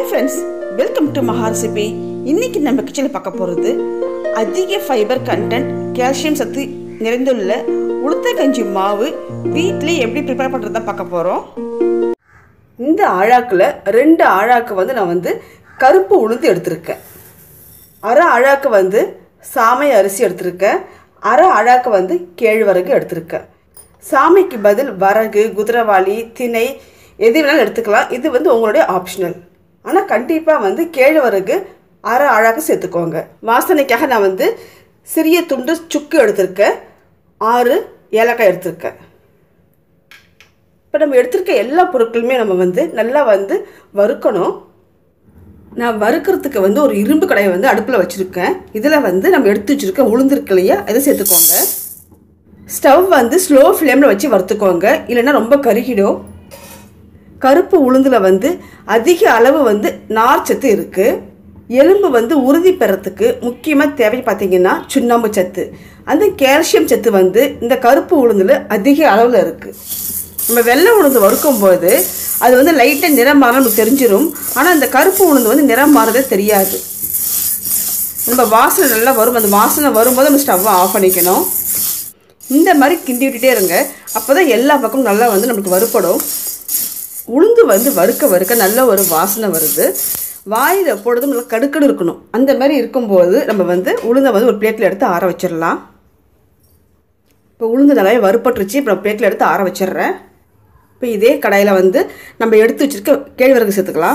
hi friends welcome to Maha recipe இன்னைக்கு நம்ம கிச்சனில் பார்க்க போகிறது அதிக ஃபைபர் கண்டென்ட் கால்சியம் சத்து நிறைந்துள்ள உளுத்த கஞ்சி மாவு வீட்டிலே எப்படி ப்ரிப்பேர் பண்ணுறதா பார்க்க போகிறோம் இந்த ஆழாக்கில் ரெண்டு ஆழாக்கு வந்து நான் வந்து கருப்பு உளுந்து எடுத்திருக்கேன் அரை அழாக்கு வந்து சாமை அரிசி எடுத்திருக்கேன் அரை அழாக்கு வந்து கேழ்வரகு எடுத்திருக்கேன் சாமைக்கு பதில் வரகு குதிரவாளி திணை எது வேணாலும் எடுத்துக்கலாம் இது வந்து உங்களுடைய ஆப்ஷனல் ஆனால் கண்டிப்பாக வந்து கேழ்வரகு அரை அழாக்கு சேர்த்துக்கோங்க வாசனைக்காக நான் வந்து சிறிய துண்டு சுக்கு எடுத்திருக்கேன் ஆறு ஏலக்காய் எடுத்திருக்கேன் இப்போ நம்ம எடுத்திருக்க எல்லா பொருட்களுமே நம்ம வந்து நல்லா வந்து வறுக்கணும் நான் வறுக்கிறதுக்கு வந்து ஒரு இரும்பு கடையை வந்து அடுப்பில் வச்சுருக்கேன் இதில் வந்து நம்ம எடுத்து வச்சுருக்க உளுந்திருக்கு இல்லையா இதை சேர்த்துக்கோங்க ஸ்டவ் வந்து ஸ்லோ ஃப்ளேமில் வச்சு வறுத்துக்கோங்க இல்லைன்னா ரொம்ப கருகிடும் கருப்பு உளுந்தில் வந்து அதிக அளவு வந்து நார் சத்து இருக்குது எலும்பு வந்து உறுதி பெறத்துக்கு முக்கியமாக தேவை பார்த்தீங்கன்னா சுண்ணாம்பு சத்து அந்த கால்சியம் சத்து வந்து இந்த கருப்பு உளுந்தில் அதிக அளவில் இருக்குது நம்ம வெள்ளை உளுந்து வறுக்கும் போது அது வந்து லைட்டாக நிறம் மாற நமக்கு தெரிஞ்சிடும் ஆனால் இந்த கருப்பு உளுந்து வந்து நிறம் மாறதே தெரியாது நம்ம வாசனை நல்லா வரும் அந்த வாசனை வரும்போது நம்ம ஸ்டவ்வை ஆஃப் பண்ணிக்கணும் இந்த மாதிரி கிண்டி விட்டுட்டே இருங்க அப்போ தான் எல்லா பக்கமும் நல்லா வந்து நமக்கு வறுப்படும் உளுந்து வந்து வறுக்க வறுக்க நல்ல ஒரு வாசனை வருது வாயில் போடுறதும் நல்லா கடுக்கடு இருக்கணும் அந்த மாதிரி இருக்கும்போது நம்ம வந்து உளுந்தை வந்து ஒரு பிளேட்டில் எடுத்து ஆற வச்சிடலாம் இப்போ உளுந்து நல்லாவே வறுப்பட்டுருச்சு இப்போ நான் பிளேட்டில் எடுத்து ஆற வச்சிடுறேன் இப்போ இதே கடாயில் வந்து நம்ம எடுத்து வச்சுருக்க கேழ்வரகு சேர்த்துக்கலாம்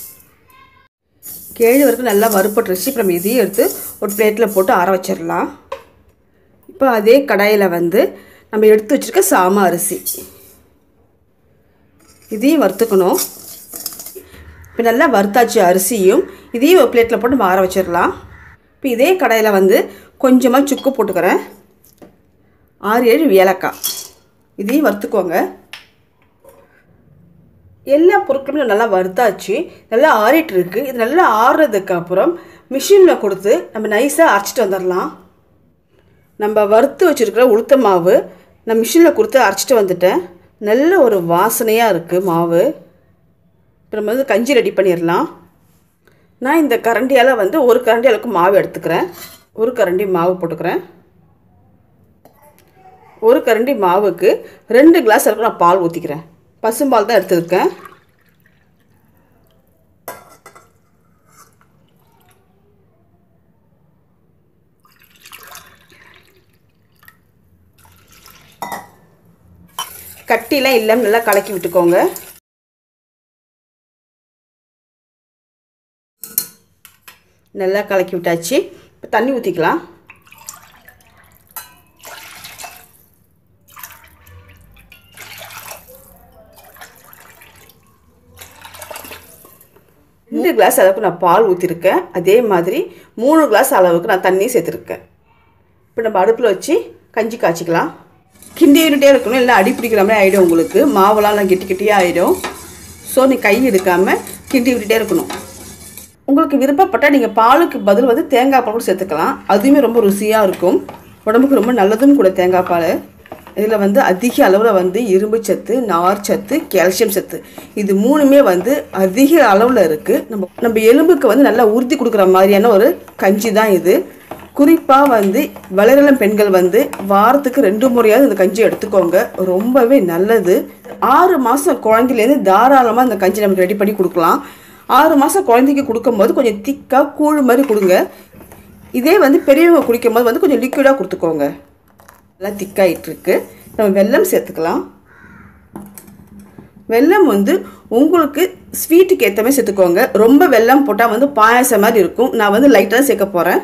கேழ்வரகு நல்லா வறுப்பட்டுருச்சு இப்போ நம்ம இதையும் எடுத்து ஒரு பிளேட்டில் போட்டு ஆற வச்சிடலாம் இப்போ அதே கடாயில் வந்து நம்ம எடுத்து வச்சுருக்க சாம அரிசி இதையும் வறுத்துக்கணும் இப்போ நல்லா வறுத்தாச்சு அரிசியும் இதையும் ஒரு பிளேட்டில் போட்டு மாற வச்சிடலாம் இப்போ இதே கடாயில் வந்து கொஞ்சமாக சுக்கு போட்டுக்கிறேன் ஆறு ஏழு ஏலக்காய் இதையும் வறுத்துக்கோங்க எல்லா பொருட்களுமே நல்லா வறுத்தாச்சு நல்லா ஆறிட்டு இருக்கு இது நல்லா ஆறுறதுக்கு அப்புறம் மிஷினில் கொடுத்து நம்ம நைஸாக அரைச்சிட்டு வந்துடலாம் நம்ம வறுத்து வச்சுருக்கிற உளுத்த மாவு நான் மிஷினில் கொடுத்து அரைச்சிட்டு வந்துட்டேன் நல்ல ஒரு வாசனையாக இருக்குது மாவு இப்போ நம்ம வந்து கஞ்சி ரெடி பண்ணிடலாம் நான் இந்த கரண்டியால் வந்து ஒரு கரண்டி அளவுக்கு மாவு எடுத்துக்கிறேன் ஒரு கரண்டி மாவு போட்டுக்கிறேன் ஒரு கரண்டி மாவுக்கு ரெண்டு கிளாஸ் அளவுக்கு நான் பால் ஊற்றிக்கிறேன் பசும்பால் தான் எடுத்துருக்கேன் கட்டிலாம் இல்லாமல் நல்லா கலக்கி விட்டுக்கோங்க நல்லா கலக்கி விட்டாச்சு இப்போ தண்ணி ஊற்றிக்கலாம் ரெண்டு கிளாஸ் அளவுக்கு நான் பால் ஊற்றிருக்கேன் அதே மாதிரி மூணு கிளாஸ் அளவுக்கு நான் தண்ணி சேர்த்துருக்கேன் இப்போ நம்ம அடுப்பில் வச்சு கஞ்சி காய்ச்சிக்கலாம் கிண்டிக்கிட்டே இருக்கணும் இல்லை அடி பிடிக்கிற மாதிரி ஆகிடும் உங்களுக்கு மாவுலாம் கெட்டி கெட்டியாக ஆகிடும் ஸோ நீ கை எடுக்காமல் கிண்டி விட்டுட்டே இருக்கணும் உங்களுக்கு விருப்பப்பட்டால் நீங்கள் பாலுக்கு பதில் வந்து தேங்காய் பால் கூட சேர்த்துக்கலாம் அதுவுமே ரொம்ப ருசியாக இருக்கும் உடம்புக்கு ரொம்ப நல்லதும் கூட தேங்காய் பால் இதில் வந்து அதிக அளவில் வந்து இரும்பு சத்து நார் சத்து கால்சியம் சத்து இது மூணுமே வந்து அதிக அளவில் இருக்குது நம்ம நம்ம எலும்புக்கு வந்து நல்லா உறுதி கொடுக்குற மாதிரியான ஒரு கஞ்சி தான் இது குறிப்பாக வந்து வளரிளம் பெண்கள் வந்து வாரத்துக்கு ரெண்டு முறையாவது இந்த கஞ்சி எடுத்துக்கோங்க ரொம்பவே நல்லது ஆறு மாதம் குழந்தைலேருந்து தாராளமாக இந்த கஞ்சி நமக்கு ரெடி பண்ணி கொடுக்கலாம் ஆறு மாதம் குழந்தைக்கு கொடுக்கும்போது கொஞ்சம் திக்காக கூழ் மாதிரி கொடுங்க இதே வந்து பெரியவங்க குடிக்கும் போது வந்து கொஞ்சம் லிக்விடாக கொடுத்துக்கோங்க நல்லா திக்காயிட்டுருக்கு நம்ம வெல்லம் சேர்த்துக்கலாம் வெல்லம் வந்து உங்களுக்கு ஸ்வீட்டுக்கு ஏற்ற மாதிரி சேர்த்துக்கோங்க ரொம்ப வெல்லம் போட்டால் வந்து பாயாசம் மாதிரி இருக்கும் நான் வந்து லைட்டாக சேர்க்க போகிறேன்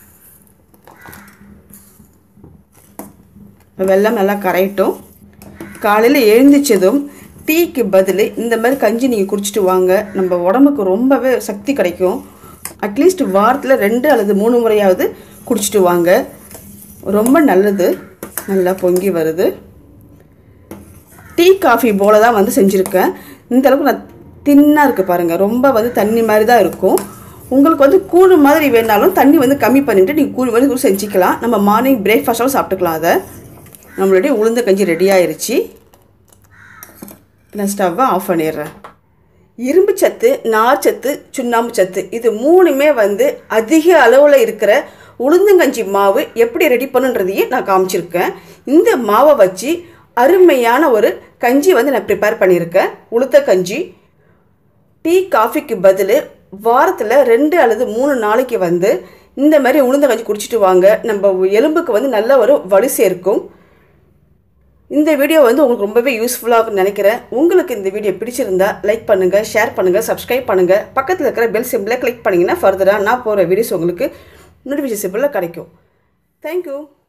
வெல்லம் நல்லா கரையட்டும் காலையில் எழுந்திரிச்சதும் டீக்கு பதில் இந்த மாதிரி கஞ்சி நீங்கள் குடிச்சிட்டு வாங்க நம்ம உடம்புக்கு ரொம்பவே சக்தி கிடைக்கும் அட்லீஸ்ட் வாரத்தில் ரெண்டு அல்லது மூணு முறையாவது குடிச்சிட்டு வாங்க ரொம்ப நல்லது நல்லா பொங்கி வருது டீ காஃபி போல தான் வந்து செஞ்சுருக்கேன் இந்த அளவுக்கு நான் தின்னாக இருக்குது பாருங்கள் ரொம்ப வந்து தண்ணி மாதிரி தான் இருக்கும் உங்களுக்கு வந்து கூழ் மாதிரி வேணாலும் தண்ணி வந்து கம்மி பண்ணிவிட்டு நீங்கள் கூழ் மாதிரி கூட செஞ்சுக்கலாம் நம்ம மார்னிங் பிரேக்ஃபாஸ்ட்டாலும் சாப்பிட்டுக்கலாம் அதை நம்மளுடைய உளுந்த கஞ்சி ரெடி ஆயிடுச்சு நான் ஸ்டவ்வை ஆஃப் பண்ணிடுறேன் இரும்பு சத்து நார் சத்து சுண்ணாம்பு சத்து இது மூணுமே வந்து அதிக அளவில் இருக்கிற உளுந்தங்கஞ்சி மாவு எப்படி ரெடி பண்ணுன்றதையும் நான் காமிச்சிருக்கேன் இந்த மாவை வச்சு அருமையான ஒரு கஞ்சி வந்து நான் ப்ரிப்பேர் பண்ணியிருக்கேன் உளுத்த கஞ்சி டீ காஃபிக்கு பதில் வாரத்தில் ரெண்டு அல்லது மூணு நாளைக்கு வந்து இந்த மாதிரி உளுந்த கஞ்சி குடிச்சிட்டு வாங்க நம்ம எலும்புக்கு வந்து நல்ல ஒரு வலு சேர்க்கும் இந்த வீடியோ வந்து உங்களுக்கு ரொம்பவே யூஸ்ஃபுல்லாக நினைக்கிறேன் உங்களுக்கு இந்த வீடியோ பிடிச்சிருந்தா லைக் பண்ணுங்கள் ஷேர் பண்ணுங்கள் சப்ஸ்கிரைப் பண்ணுங்கள் பக்கத்தில் இருக்கிற பெல் சிம்பிளை கிளிக் பண்ணிங்கன்னா ஃபர்தராக நான் போகிற வீடியோஸ் உங்களுக்கு நோட்டிஃபிகேஷன் சிம்பிளில் கிடைக்கும் தேங்க்யூ